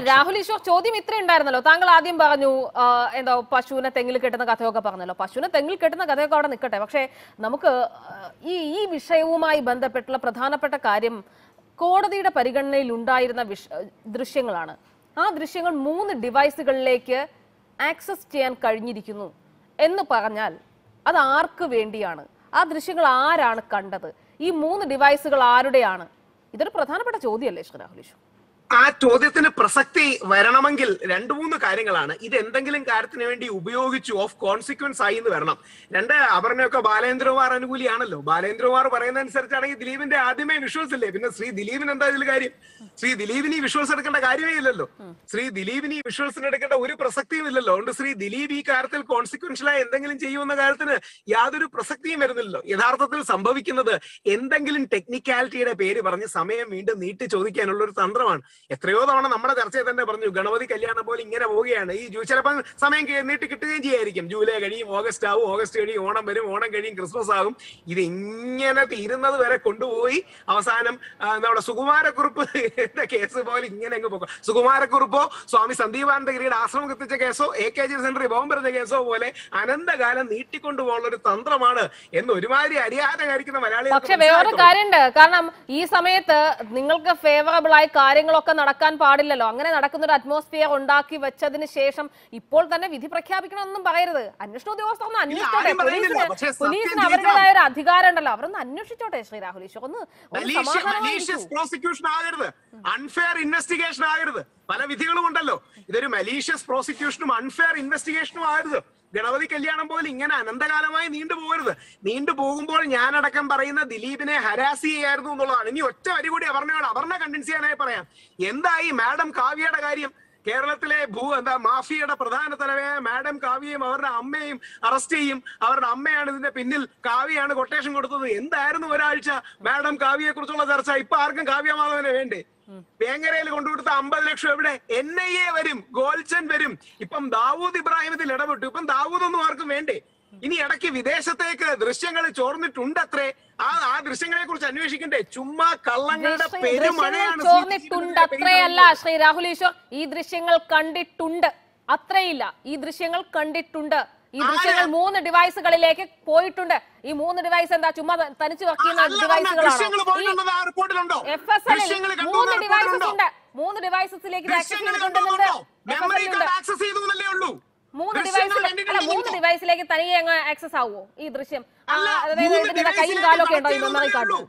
രാഹുൽ ഈശ്വർ ചോദ്യം ഇത്ര ഉണ്ടായിരുന്നല്ലോ താങ്കൾ ആദ്യം പറഞ്ഞു ആ, എന്താ പശുവിനെ തെങ്ങിൽ കെട്ടുന്ന കഥയൊക്കെ പറഞ്ഞല്ലോ പശുവിനെ തെങ്ങിൽ കെട്ടുന്ന കഥയൊക്കെ അവിടെ നിൽക്കട്ടെ പക്ഷേ നമുക്ക് ആ, ഈ ഈ വിഷയവുമായി ബന്ധപ്പെട്ടുള്ള പ്രധാനപ്പെട്ട കാര്യം കോടതിയുടെ പരിഗണനയിൽ ഉണ്ടായിരുന്ന വിഷ ദൃശ്യങ്ങളാണ് ആ ദൃശ്യങ്ങൾ മൂന്ന് ഡിവൈസുകളിലേക്ക് ആക്സസ് ചെയ്യാൻ കഴിഞ്ഞിരിക്കുന്നു എന്ന് പറഞ്ഞാൽ അത് ആർക്ക് വേണ്ടിയാണ് ആ ദൃശ്യങ്ങൾ ആരാണ് കണ്ടത് ഈ മൂന്ന് ഡിവൈസുകൾ ആരുടെയാണ് ഇതൊരു പ്രധാനപ്പെട്ട ചോദ്യമല്ലേ ശ്രീ രാഹുൽ ഈശ്വർ ആ ചോദ്യത്തിന് പ്രസക്തി വരണമെങ്കിൽ രണ്ടു മൂന്ന് കാര്യങ്ങളാണ് ഇത് എന്തെങ്കിലും കാര്യത്തിന് വേണ്ടി ഉപയോഗിച്ചു ഓഫ് കോൺസിക്വൻസ് ആയി എന്ന് വരണം രണ്ട് അപർണയൊക്കെ ബാലേന്ദ്രകുമാർ അനുകൂലിയാണല്ലോ ബാലേന്ദ്രകുമാർ പറയുന്ന അനുസരിച്ചാണെങ്കിൽ ദിലീപിന്റെ ആദ്യമേ വിഷ്വൽസ് ഇല്ലേ പിന്നെ ശ്രീ ദിലീപിന് എന്താ ഇതിൽ കാര്യം ശ്രീ ദിലീപിന് ഈ വിഷ്വൽസ് എടുക്കേണ്ട കാര്യമേ ഇല്ലല്ലോ ശ്രീ ദിലീപിന് ഈ വിഷ്വൽസിന് എടുക്കേണ്ട ഒരു പ്രസക്തിയും ഇല്ലല്ലോ അതുകൊണ്ട് ശ്രീ ദിലീപ് ഈ കാര്യത്തിൽ കോൺസിക്വൻഷ്യലായി എന്തെങ്കിലും ചെയ്യുമെന്ന കാര്യത്തിന് യാതൊരു പ്രസക്തിയും വരുന്നില്ലല്ലോ യഥാർത്ഥത്തിൽ സംഭവിക്കുന്നത് എന്തെങ്കിലും ടെക്നിക്കാലിറ്റിയുടെ പേര് പറഞ്ഞ് സമയം വീണ്ടും നീട്ടി ചോദിക്കാനുള്ള ഒരു തന്ത്രമാണ് എത്രയോ തവണ നമ്മുടെ ചർച്ചയിൽ തന്നെ പറഞ്ഞു ഗണപതി കല്യാണം പോലെ ഇങ്ങനെ പോവുകയാണ് ഈ ജൂ- ചിലപ്പോൾ സമയം കേ- നീട്ടി കിട്ടുകയും ചെയ്യായിരിക്കും ജൂലൈ കഴിയും ഓഗസ്റ്റ് ആവും ഓഗസ്റ്റ് കഴിയും ഓണം വരും ഓണം കഴിയും ക്രിസ്മസ് ആകും ഇത് ഇങ്ങനെ തീരുന്നത് വരെ കൊണ്ടുപോയി അവസാനം ആ, നമ്മുടെ സുകുമാരക്കുറുപ്പ് കേസ് പോലെ ഇങ്ങനെ അങ്ങ് പോകും സുകുമാരക്കുറുപ്പോ സ്വാമി സന്ദീപാനന്ദഗിരിയുടെ ആശ്രമം കത്തിച്ച കേസോ എ കെ ജി സെന്ററിൽ ബോംബെറിഞ്ഞ കേസോ പോലെ അനന്തകാലം നീട്ടിക്കൊണ്ടുപോകുന്ന ഒരു തന്ത്രമാണ് എന്ന് ഒരുമാതിരി അരിയാതെ മലയാളി പക്ഷെ വേറൊരു കാര്യമുണ്ട് കാരണം ഈ സമയത്ത് നിങ്ങൾക്ക് ഫേവറബിൾ ആയി കാര്യങ്ങളൊക്കെ നടക്കാൻ പാടില്ലല്ലോ അങ്ങനെ നടക്കുന്ന ഒരു അറ്റ്മോസ്ഫിയർ ഉണ്ടാക്കി വെച്ചതിന് ശേഷം ഇപ്പോൾ തന്നെ വിധി പ്രഖ്യാപിക്കണമെന്നും പറയരുത് അന്വേഷണ ഉദ്യോഗസ്ഥർ ഒന്ന് അന്വേഷിച്ചോട്ടെ ആരും പറയുന്നില്ല. പോലീസിന് പക്ഷേ സത്യം പോലീസിന് ജയിക്കണം. അവരുടേതായ ഒരു അധികാരം ഉണ്ടല്ലോ അവരൊന്ന് അന്വേഷിച്ചോട്ടെ ശ്രീ രാഹുൽ ഈശ്വർ ഒന്ന് ഒന്ന് സമാധാനമായിരിക്കൂ. മലീഷ്യസ് പ്രോസിക്യൂഷൻ ആകരുത് അൺഫെയർ ഇൻവെസ്റ്റിഗേഷൻ ആകരുത് പല വിധികളും ഉണ്ടല്ലോ ഇതൊരു മലീഷ്യസ് പ്രോസിക്യൂഷനും അൺഫെയർ ഇൻവെസ്റ്റിഗേഷനും ആകരുത് ഗണപതി കല്യാണം പോലെ ഇങ്ങനെ അനന്തകാലമായി നീണ്ടുപോകരുത് നീണ്ടുപോകുമ്പോൾ ഞാനടക്കം പറയുന്ന ദിലീപിനെ ഹരാസ് ചെയ്യായിരുന്നു എന്നുള്ളതാണ് ഇനി ഒറ്റ വരി കൂടി അപർണയോട് അപർണ കൺവിൻസ് ചെയ്യാനായി പറയാം എന്തായി മാഡം കാവ്യയുടെ കാര്യം കേരളത്തിലെ ഭൂ എന്താ മാഫിയയുടെ പ്രധാന തലവയായ മാഡം കാവ്യയും അവരുടെ അമ്മയും അറസ്റ്റ് ചെയ്യും അവരുടെ അമ്മയാണ് ഇതിന്റെ പിന്നിൽ കാവ്യയാണ് കൊട്ടേഷൻ കൊടുത്തത് എന്തായിരുന്നു ഒരാഴ്ച മാഡം കാവ്യയെ കുറിച്ചുള്ള ചർച്ച ഇപ്പൊ ആർക്കും കാവ്യമാധവനെ വേണ്ടേ വേങ്ങരയിൽ കൊണ്ടുകൊടുത്ത അമ്പത് ലക്ഷം എവിടെ എൻ ഐ എ വരും ഗോൾച്ചൻ വരും ഇപ്പം ദാവൂദ് ഇബ്രാഹിം ഇതിൽ ഇടപെട്ടു ഇപ്പം ദാവൂദ് ഒന്നും ആർക്കും വേണ്ടേ ഇനി ഇടയ്ക്ക് വിദേശത്തേക്ക് ദൃശ്യങ്ങൾ ചോർന്നിട്ടുണ്ടത്രേ ആ ആ ദൃശ്യങ്ങളെ കുറിച്ച് അന്വേഷിക്കണ്ടേ ചുമ്മാ കള്ളങ്ങളുടെ ദൃശ്യ- പെരുമഴയാണ് ദൃശ്യങ്ങൾ ചോർന്നിട്ടുണ്ട് അത്രയല്ല ശ്രീ രാഹുൽ ഈശ്വർ ഈ ദൃശ്യങ്ങൾ കണ്ടിട്ടുണ്ട് അത്രയില്ല ഈ ദൃശ്യങ്ങൾ കണ്ടിട്ടുണ്ട് ഈ ദൃശ്യങ്ങൾ മൂന്ന് ഡിവൈസുകളിലേക്ക് പോയിട്ടുണ്ട് ഈ മൂന്ന് ഡിവൈസ് എന്താ ചുമ്മാ ത- തനിച്ച് വർക്ക് ചെയ്യുന്ന ദൃശ്യങ്ങൾ ഡിവൈസുകളാണോ പോയിട്ടുള്ളത് ആ റിപ്പോർട്ടിലുണ്ടോ എഫ് എസ് ദൃശ്യങ്ങൾ എല്ലിൽ കണ്ടു മൂന്ന് എന്ന ഡിവൈസസ് റിപ്പോർട്ടിലുണ്ടോ ഉണ്ട് മൂന്ന് ഡിവൈസസിലേക്ക് ആക്സസ് ദൃശ്യങ്ങൾ ചെയ്തിട്ടുണ്ടെന്നുണ്ട് കണ്ടുകൊണ്ടോ മെമ്മറി കാർഡ് ആക്സസ് ചെയ്തു എന്നല്ലേ ഉള്ളൂ മൂന്ന് ദൃശ്യങ്ങൾ ഡിവൈസിൽ അല്ല മൂന്ന് കണ്ടിട്ടുണ്ടെങ്കിൽ ഡിവൈസിലേക്ക് തനിയെ അങ്ങ് ആക്സസ് ആവുമോ ഈ ദൃശ്യം ആ, അല്ല, അതായത് മൂന്ന് ഇതിന്റെ കൈയും ഡിവൈസിലേക്ക് കാലൊക്കെ ഉണ്ടോ ഈ connect മെമ്മറി ചെയ്തതേ കാർഡിൽ ഉള്ളൂ.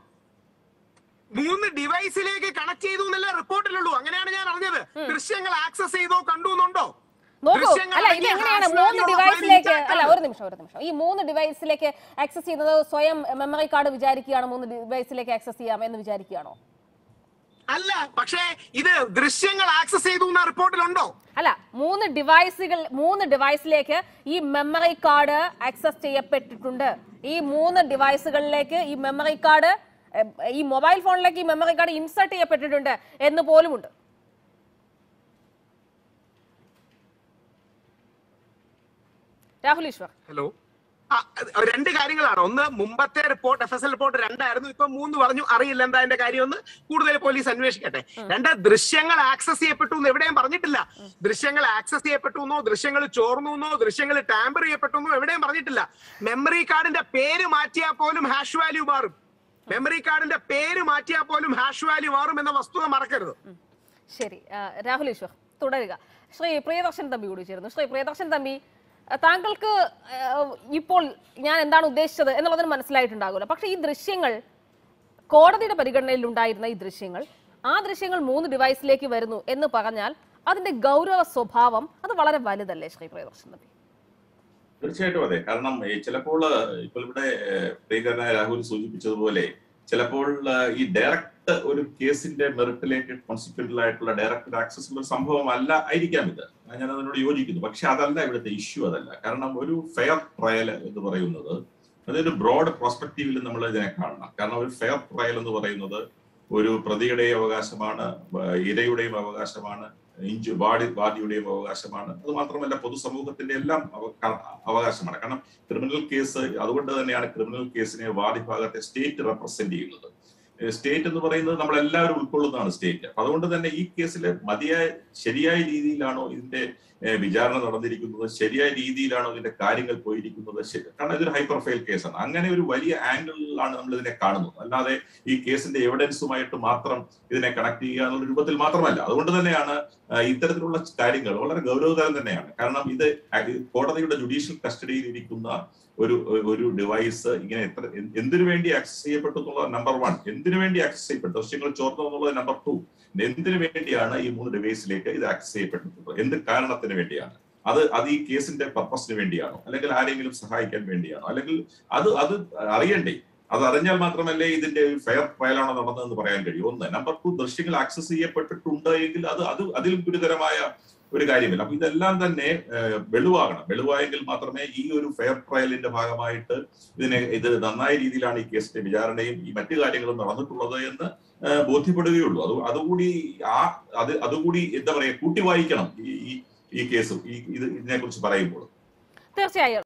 മൂന്ന് ഡിവൈസിലേക്ക് കണക്ട് ചെയ്തു എന്നല്ലേ റിപ്പോർട്ടിലുള്ളൂ അങ്ങനെയാണ് ഞാൻ അറിഞ്ഞത് ദൃശ്യങ്ങൾ ആക്സസ് ചെയ്തോ കണ്ടു എന്നുണ്ടോ നോക്കൂ ദൃശ്യങ്ങൾ അല്ല ഇത് അടങ്ങിയ എങ്ങനെയാണ് ഹാഷ് മൂന്ന് വാല്യൂ ഡിവൈസിലേക്ക് ഉള്ള അല്ല ഫയൽ ഒരു നിമിഷം ഒരു നിമിഷം ഈ മൂന്ന് ഡിവൈസിലേക്ക് ആക്സസ് ചെയ്യുന്നത് സ്വയം മെമ്മറി കാർഡ് വിചാരിക്കുകയാണോ മൂന്ന് ഡിവൈസിലേക്ക് ആക്സസ് ചെയ്യാം എന്ന് വിചാരിക്കുകയാണോ അല്ല പക്ഷേ ഇത് ദൃശ്യങ്ങൾ ആക്സസ് ചെയ്തു എന്ന റിപ്പോർട്ടിലുണ്ടോ അല്ല മൂന്ന് ഡിവൈസുകൾ മൂന്ന് ഡിവൈസിലേക്ക് ഈ മെമ്മറി കാർഡ് ആക്സസ് ചെയ്യപ്പെട്ടിട്ടുണ്ട് ഈ മൂന്ന് ഡിവൈസുകളിലേക്ക് ഈ മെമ്മറി കാർഡ് ഈ മൊബൈൽ ഫോണിലേക്ക് ഈ മെമ്മറി കാർഡ് ഇൻസർട്ട് ചെയ്യപ്പെട്ടിട്ടുണ്ട് എന്ന് പോലുമുണ്ട് രാഹുൽ ഈശ്വർ ഹലോ ആ, അത് രണ്ട് കാര്യങ്ങളാണ് ഒന്ന് മുമ്പത്തെ report F S L report രണ്ടായിരുന്നു ഇപ്പൊ മൂന്ന് പറഞ്ഞു അറിയില്ല എന്താ അതിന്റെ കാര്യം ഒന്ന് കൂടുതൽ പോലീസ് അന്വേഷിക്കട്ടെ രണ്ട് ദൃശ്യങ്ങൾ ആക്സസ് ചെയ്യപ്പെട്ടു എന്ന് എവിടെയും പറഞ്ഞിട്ടില്ല ദൃശ്യങ്ങൾ ആക്സസ് ചെയ്യപ്പെട്ടു എന്നോ ദൃശ്യങ്ങൾ ചോർന്നു എന്നോ ദൃശ്യങ്ങൾ ടാമ്പർ ചെയ്യപ്പെട്ടു എന്നോ എവിടെയും പറഞ്ഞിട്ടില്ല മെമ്മറി കാർഡിന്റെ പേര് മാറ്റിയാൽ പോലും ഹാഷ് വാല്യൂ മാറും മെമ്മറി കാർഡിന്റെ പേര് മാറ്റിയാൽ പോലും ഹാഷ് വാല്യൂ മാറും എന്ന വസ്തുത മറക്കരുത് ശരി ആ, രാഹുൽ ഈശ്വർ തുടരുക ശ്രീ പ്രിയദർശൻ തമ്പി കൂടി ചേരുന്നു ശ്രീ പ്രിയദർശൻ തമ്പി ആ, താങ്കൾക്ക് ആ, ഇപ്പോൾ ഞാൻ എന്താണ് ഉദ്ദേശിച്ചത് എന്നുള്ളതിന് മനസ്സിലായിട്ടുണ്ടാകുമല്ലോ പക്ഷേ ഈ ദൃശ്യങ്ങൾ കോടതിയുടെ പരിഗണനയിൽ ഉണ്ടായിരുന്ന ഈ ദൃശ്യങ്ങൾ ആ ദൃശ്യങ്ങൾ മൂന്ന് ഡിവൈസിലേക്ക് വരുന്നു എന്ന് പറഞ്ഞാൽ അതിന്റെ ഗൗരവ സ്വഭാവം അത് വളരെ വലുതല്ലേ ശ്രീ പ്രിയദർശൻ തമ്പി തീർച്ചയായിട്ടും അതെ കാരണം ഈ ചിലപ്പോൾ ഇപ്പോൾ ഇവിടെ ഏഹ്, പ്രിയങ്കരനായ രാഹുൽ സൂചിപ്പിച്ചതുപോലെ ചിലപ്പോൾ ഏഹ്, ഈ ഡയറക്റ്റ് ഒരു കേസിന്റെ മെറിറ്റിലേക്ക് കോൺസിക്വന്റൽ ആയിട്ടുള്ള ഡയറക്റ്റ് ആക്സസ് ഉള്ള ഒരു സംഭവം അല്ല ആയിരിക്കാം ഇത് ഞാൻ അതിനോട് യോജിക്കുന്നു പക്ഷെ അതല്ല ഇവിടുത്തെ ഇഷ്യൂ അതല്ല കാരണം ഒരു ഫെയർ ട്രയൽ എന്ന് പറയുന്നത് അതൊരു ബ്രോഡ് പ്രോസ്പെക്റ്റീവിൽ നമ്മൾ ഇതിനെ കാണണം കാരണം ഒരു ഫെയർ ട്രയൽ എന്ന് പറയുന്നത് ഒരു പ്രതിയുടെയും അവകാശമാണ് ഏഹ്, ഇരയുടെയും അവകാശമാണ് ഇഞ്ചു വാടി വാദിയുടെയും അവകാശമാണ് അത് മാത്രമല്ല പൊതുസമൂഹത്തിന്റെ എല്ലാം അവ- ക- അവകാശമാണ് കാരണം ക്രിമിനൽ കേസ് അതുകൊണ്ട് തന്നെയാണ് ക്രിമിനൽ കേസിനെ വാദിഭാഗത്തെ സ്റ്റേറ്റ് റെപ്രസെന്റ് ചെയ്യുന്നത് സ്റ്റേറ്റ് എന്ന് പറയുന്നത് നമ്മളെല്ലാവരും ഉൾക്കൊള്ളുന്നതാണ് സ്റ്റേറ്റ് അപ്പൊ അതുകൊണ്ട് തന്നെ ഈ കേസിൽ മതിയായ ശരിയായ രീതിയിലാണോ ഇതിന്റെ ഏഹ്, വിചാരണ നടന്നിരിക്കുന്നത് ശരിയായ രീതിയിലാണോ ഇതിന്റെ കാര്യങ്ങൾ പോയിരിക്കുന്നത് ശരി- കാരണം ഇതൊരു ഹൈപ്പർ ഫെയിൽ കേസാണ് അങ്ങനെ ഒരു വലിയ ആംഗിളിലാണ് നമ്മൾ ഇതിനെ കാണുന്നത് അല്ലാതെ ഈ കേസിന്റെ എവിഡൻസുമായിട്ട് മാത്രം ഇതിനെ കണക്ട് ചെയ്യുക എന്നുള്ള രൂപത്തിൽ മാത്രമല്ല അതുകൊണ്ട് തന്നെയാണ് ആ, ഇത്തരത്തിലുള്ള കാര്യങ്ങൾ വളരെ ഗൗരവതരം തന്നെയാണ് കാരണം ഇത് അ- കോടതിയുടെ ജുഡീഷ്യൽ കസ്റ്റഡിയിൽ ഇരിക്കുന്ന ഒരു ഒരു ഡിവൈസ് ഇങ്ങനെ എത്ര എന്ത് എന്തിനു വേണ്ടി ആക്സസ് ചെയ്യപ്പെട്ടു എന്നുള്ളത് നമ്പർ വൺ എന്തിനു വേണ്ടി ആക്സസ് ചെയ്യപ്പെട്ടു ദൃശ്യങ്ങൾ ചോർന്നു എന്നുള്ളത് നമ്പർ ടു എന്തിനു വേണ്ടിയാണ് ഈ മൂന്ന് ഡിവൈസിലേക്ക് ഇത് ആക്സസ് ചെയ്യപ്പെട്ടിട്ടുള്ളത് എന്ത് കാരണത്തിന് വേണ്ടിയാണ് അത് അത് ഈ കേസിന്റെ പർപ്പസിന് വേണ്ടിയാണോ അല്ലെങ്കിൽ ആരെങ്കിലും സഹായിക്കാൻ വേണ്ടിയാണോ അല്ലെങ്കിൽ അത് അത് അറിയണ്ടേ അത് അറിഞ്ഞാൽ മാത്രമല്ലേ ഇതിന്റെ ഫെയർ ട്രയലാണോ നടന്നതെന്ന് പറയാൻ കഴിയും ഒന്ന് നമ്പർ ടു ദൃശ്യങ്ങൾ ആക്സസ് ചെയ്യപ്പെട്ടിട്ടുണ്ട് എങ്കിൽ അത് അത് അതിൽ ഗുരുതരമായ ഒരു കാര്യമില്ല അപ്പൊ ഇതെല്ലാം തന്നെ ഏഹ്, വെളിവാകണം വെളിവായെങ്കിൽ മാത്രമേ ഈ ഒരു ഫെയർ ട്രയലിന്റെ ഭാഗമായിട്ട് ഇതിനെ ഇത് നന്നായ രീതിയിലാണ് ഈ കേസിന്റെ വിചാരണയും ഈ മറ്റു കാര്യങ്ങളും നടന്നിട്ടുള്ളത് എന്ന് ഏഹ്, ബോധ്യപ്പെടുകയുള്ളൂ അത് അതുകൂടി ആ അത് അതുകൂടി എന്താ പറയാ കൂട്ടി വായിക്കണം ഈ ഈ- ഈ കേസും ഈ ഇത് ഇതിനെ കുറിച്ച് പറയുമ്പോൾ തീർച്ചയായും